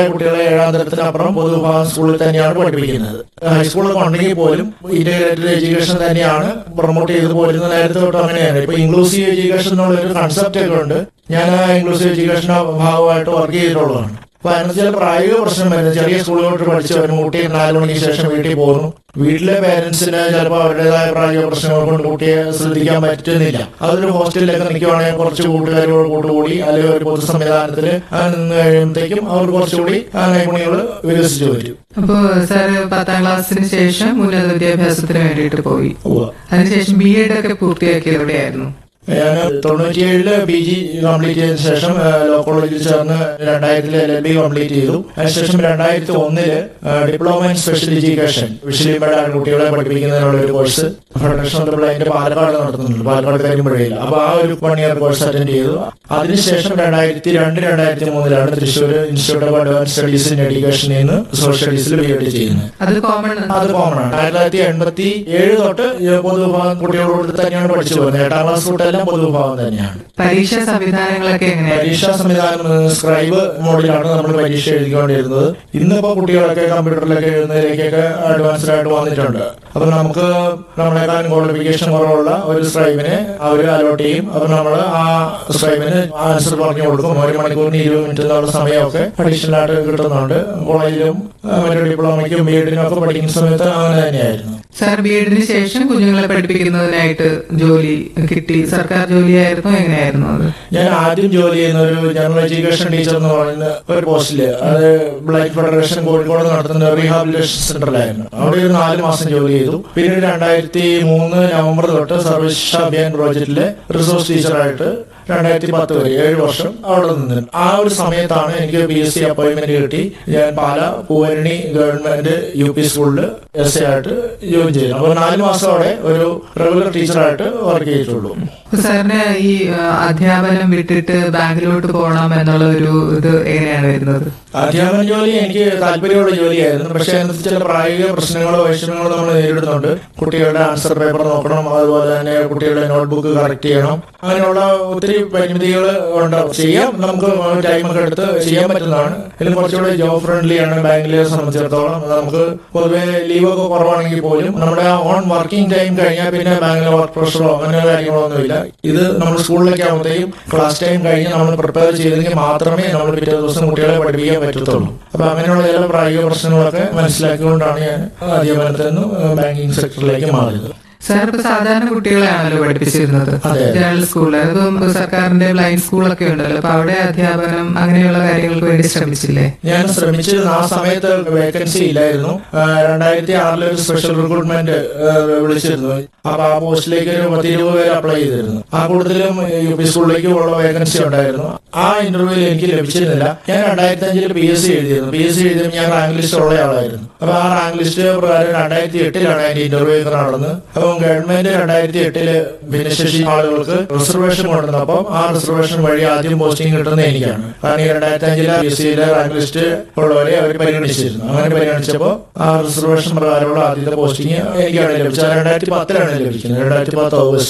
കുട്ടികളെ ഏഴാം തരത്തിനപ്പുറം പൊതുവിഭാഗം സ്കൂളിൽ തന്നെയാണ് പഠിപ്പിക്കുന്നത് ഹൈസ്കൂളൊക്കെ ഉണ്ടെങ്കിൽ പോലും ഇന്റഗ്രേറ്റഡ് എഡ്യൂക്കേഷൻ തന്നെയാണ് പ്രൊമോട്ട് ചെയ്ത് പോരുന്ന നേരത്തെ തൊട്ട് അങ്ങനെയാണ് ഇപ്പൊ ഇൻക്ലൂസീവ് എഡ്യൂക്കേഷൻ എന്നുള്ള ഒരു കൺസെപ്റ്റ് ഒക്കെ ഉണ്ട് ഞാൻ ആ ഇൻക്ലൂസീവ് എഡ്യൂക്കേഷൻ ഭാഗമായിട്ട് വർക്ക് ചെയ്തിട്ടുള്ളതാണ് അപ്പൊ അതിന് ചില പ്രായോഗിക പ്രശ്നം വരുന്നത് ചെറിയ സ്കൂളുകളിൽ പഠിച്ച് വരും കുട്ടി നാല് മണിക്ക് ശേഷം വീട്ടിൽ പോകുന്നു വീട്ടിലെ പേരൻസിന് ചിലപ്പോൾ അവരുടേതായ പ്രായോഗിക പ്രശ്നങ്ങൾ കൊണ്ട് കുട്ടിയെ ശ്രദ്ധിക്കാൻ പറ്റുന്നില്ല അതൊരു ഹോസ്റ്റലിലൊക്കെ നിൽക്കുവാണെങ്കിൽ കുറച്ച് കൂട്ടുകാരോട് കൂട്ടുകൂടി അല്ലെങ്കിൽ ഒരു പൊതു സംവിധാനത്തിൽ നിന്ന് കഴിയുമ്പോഴത്തേക്കും അവർ കുറച്ചുകൂടി ആ നൈപുണ്യങ്ങൾ വികസിച്ചു വരും അപ്പോ സാറ് പത്താം ക്ലാസ്സിന് ശേഷം ഉന്നത വിദ്യാഭ്യാസത്തിന് വേണ്ടിയിട്ട് പോയി ഉവ്വ. അതിനുശേഷം ബി എഡ് ഒക്കെ പൂർത്തിയാക്കിയത് എവിടെയായിരുന്നു ഞാൻ തൊണ്ണൂറ്റിയേഴില് പി ജി കംപ്ലീറ്റ് ചെയ്തതിനു ശേഷം ആ, ലോ കോളേജിൽ ചേർന്ന് രണ്ടായിരത്തില് എൽ എൽ ബി കംപ്ലീറ്റ് ചെയ്തു അതിനുശേഷം രണ്ടായിരത്തി ഒന്നില് ഡിപ്ലോമ ഇൻ സ്പെഷ്യൽ എഡ്യൂക്കേഷൻ വിഷയപ്പെട്ട കുട്ടികളെ പഠിപ്പിക്കുന്നതിനുള്ള ഒരു course federation of the blind Palakkad നടത്തുന്നുണ്ട് പാലക്കാട് കരിമ്പുഴയിൽ അപ്പൊ ആ ഒരു വൺ ഇയർ കോഴ്സ് അറ്റൻഡ് ചെയ്തു അതിനുശേഷം രണ്ടായിരത്തി രണ്ട് രണ്ടായിരത്തി മൂന്നിലാണ് Thrissur institute of advance studies in എഡ്യൂക്കേഷനിൽ നിന്ന് സോഷ്യൽ സ്റ്റഡീസിൽ ബി എഡ് ചെയ്യുന്നത് അത് കോമൺ അത് കോമൺ ആണ് ആയിരത്തി തൊള്ളായിരത്തി എൺപത്തി ഏഴ് തൊട്ട് ഈ പൊതുവിഭാഗം കുട്ടികളോട് തന്നെയാണ് പഠിച്ചു പോകുന്നത് എട്ടാം ക്ലാസ് തൊട്ടെല്ലാം പൊതുവിഭാഗം തന്നെയാണ് പരീക്ഷാ സംവിധാനങ്ങളൊക്കെ എങ്ങനെയായിരുന്നു പരീക്ഷാ സംവിധാനം സ്ക്രൈബ് മോഡിലാണ് നമ്മൾ പരീക്ഷ എഴുതിക്കൊണ്ടിരുന്നത് ഇന്നിപ്പോ കുട്ടികളൊക്കെ കമ്പ്യൂട്ടറിലൊക്കെ എഴുതുന്നതിലേക്കൊക്കെ അഡ്വാൻസ്ഡ് ആയിട്ട് വന്നിട്ടുണ്ട് അപ്പൊ നമുക്ക് നമ്മളെക്കാളും ക്വാളിഫിക്കേഷൻ കുറവുള്ള ഒരു സ്ക്രൈബിനെ അവർ അലോട്ട് ചെയ്യും അപ്പൊ നമ്മൾ ആ സ്ക്രൈബിന് ആൻസർ പറഞ്ഞു കൊടുക്കും ഒരു മണിക്കൂറിന് ഇരുപത് മിനിറ്റ് എന്നുള്ള സമയമൊക്കെ അഡീഷണൽ ആയിട്ട് കിട്ടുന്നുണ്ട് കോളേജിലും ആ, മറ്റു ഡിപ്ലോമയ്ക്കും ബി എഡിനും ഒക്കെ പഠിക്കുന്ന സമയത്ത് അങ്ങനെ തന്നെയായിരുന്നു സാർ ബി എഡിന് ശേഷം കുഞ്ഞുങ്ങളെ പഠിപ്പിക്കുന്നതിനായിട്ട് ജോലി കിട്ടി സർക്കാർ ജോലിയായിരുന്നു എങ്ങനെയായിരുന്നു അത് ഞാൻ ആദ്യം ജോലി ചെയ്യുന്ന ഒരു ജനറൽ എഡ്യൂക്കേഷൻ ടീച്ചർ എന്ന് പറയുന്ന ഒരു പോസ്റ്റില് അത് ബ്ലൈൻഡ് ഫെഡറേഷൻ കോഴിക്കോട് നടത്തുന്ന റീഹാബിലിറ്റേഷൻ സെന്ററിലായിരുന്നു അവിടെ ഒരു നാല് മാസം ജോലി ചെയ്തു പിന്നീട് രണ്ടായിരത്തി മൂന്ന് നവംബർ തൊട്ട് സർവശിക്ഷ അഭിയാൻ പ്രോജക്റ്റിലെ റിസോഴ്സ് ടീച്ചറായിട്ട് രണ്ടായിരത്തി പത്ത് വരെ ഏഴ് വർഷം അവിടെ നിന്ന് ആ ഒരു സമയത്താണ് എനിക്ക് പി എസ് സി അപ്പോയിന്റ്മെന്റ് കിട്ടി ഞാൻ Pala Poovarani government U P സ്കൂളിൽ എസ് എ ആയിട്ട് ജോയിൻ ചെയ്തു അപ്പോൾ നാല് മാസം അവിടെ ഒരു റെഗുലർ ടീച്ചറായിട്ട് വർക്ക് ചെയ്തിട്ടുള്ളൂ അപ്പൊ സാറിന് ഈ ആ, അധ്യാപനം വിട്ടിട്ട് ബാങ്കിലോട്ട് പോകണം എന്നുള്ള ഒരു ഇത് എങ്ങനെയാണ് വരുന്നത് അധ്യാപന ജോലി എനിക്ക് താല്പര്യമുള്ള ജോലിയായിരുന്നു പക്ഷെ അതിനകത്ത് ചില പ്രായോഗിക പ്രശ്നങ്ങളോ വൈഷമ്യങ്ങളോ നമ്മൾ നേരിടുന്നുണ്ട് കുട്ടികളുടെ ആൻസർ പേപ്പർ നോക്കണം അതുപോലെ തന്നെ കുട്ടികളുടെ നോട്ട്ബുക്ക് കറക്റ്റ് ചെയ്യണം അങ്ങനെയുള്ള ഒത്തിരി പരിമിതികൾ ഉണ്ട് ചെയ്യാം നമുക്ക് ടൈമൊക്കെ എടുത്ത് ചെയ്യാൻ പറ്റുന്നതാണ് ഇതിൽ കുറച്ചുകൂടി ജോബ് ഫ്രണ്ട്ലി ആണ് ബാങ്കിലെ സംബന്ധിച്ചിടത്തോളം നമുക്ക് പൊതുവെ ലീവൊക്കെ കുറവാണെങ്കിൽ പോലും നമ്മുടെ ഓൺ വർക്കിംഗ് ടൈം കഴിഞ്ഞാൽ പിന്നെ ബാങ്കിലെ വർക്ക് പ്രഷറോ അങ്ങനെ കാര്യങ്ങളോ ഒന്നുമില്ല ഇത് നമ്മൾ സ്കൂളിലേക്ക് ആകുമ്പോഴത്തേക്കും ക്ലാസ് ടൈം കഴിഞ്ഞ് നമ്മൾ പ്രിപ്പയർ ചെയ്തെങ്കിൽ മാത്രമേ നമ്മൾ പിറ്റേ ദിവസം കുട്ടികളെ പഠിപ്പിക്കാൻ പറ്റത്തുള്ളൂ അപ്പൊ അങ്ങനെയുള്ള ചില പ്രായോഗിക പ്രശ്നങ്ങളൊക്കെ മനസ്സിലാക്കിക്കൊണ്ടാണ് ഞാൻ അധ്യാപനത്തിൽ നിന്ന് ബാങ്കിങ് സെക്ടറിലേക്ക് മാറിയത് സാർ ഇപ്പൊ സാധാരണ കുട്ടികളെയാണല്ലോ പഠിപ്പിച്ചിരുന്നത് അതെ. ജനറൽ സ്കൂളിൽ ഇപ്പം സർക്കാരിന്റെ ബ്ലൈൻഡ് സ്കൂളൊക്കെ ഉണ്ടല്ലോ അപ്പൊ അവിടെ അധ്യാപനം അങ്ങനെയുള്ള കാര്യങ്ങൾക്ക് വേണ്ടി ശ്രമിച്ചില്ലേ ഞാൻ ശ്രമിച്ചിരുന്നു ആ സമയത്ത് വേക്കൻസി ഇല്ലായിരുന്നു ആ, രണ്ടായിരത്തി ആറിൽ ഒരു സ്പെഷ്യൽ റിക്രൂട്ട്മെന്റ് വിളിച്ചിരുന്നു അപ്പൊ ആ പോസ്റ്റിലേക്ക് ഒരു പത്ത് ഇരുപത് പേര് അപ്ലൈ ചെയ്തിരുന്നു ആ കൂടുതലും യു പി സ്കൂളിലേക്ക് ഉള്ള വേക്കൻസി ഉണ്ടായിരുന്നു ആ ഇന്റർവ്യൂവിൽ എനിക്ക് ലഭിച്ചിരുന്നില്ല ഞാൻ രണ്ടായിരത്തി അഞ്ചിൽ പി എസ് സി എഴുതിയിരുന്നു പി എസ് സി എഴുതിയപ്പോൾ ഞാൻ റാങ്ക് ലിസ്റ്റ് ഉള്ള ആളായിരുന്നു അപ്പൊ ആ റാങ്ക് ലിസ്റ്റ് പ്രകാരം രണ്ടായിരത്തി എട്ടിലാണ് അതിന്റെ ഇന്റർവ്യൂ ഒക്കെ നടന്നത് അപ്പം ഗവൺമെന്റ് രണ്ടായിരത്തി എട്ടില് ഭിന്നശേഷി ആളുകൾക്ക് റിസർവേഷൻ കൊണ്ടുവന്നപ്പം ആ റിസർവേഷൻ വഴി ആദ്യം പോസ്റ്റിംഗ് കിട്ടുന്നത് എനിക്കാണ് കാരണം ഈ രണ്ടായിരത്തി അഞ്ചിലെ പി എസ് സിയിലെ റാങ്ക് ലിസ്റ്റ് ഉള്ളവരെ അവർ പരിഗണിച്ചിരുന്നു അങ്ങനെ പരിഗണിച്ചപ്പോൾ ആ റിസർവേഷൻ പ്രകാരമുള്ള ആദ്യത്തെ പോസ്റ്റിംഗ് എനിക്കാണ് ലഭിച്ചത് രണ്ടായിരത്തി പത്തിലാണ് ലഭിക്കുന്നത് രണ്ടായിരത്തി പത്ത് ഓഗസ്റ്റ്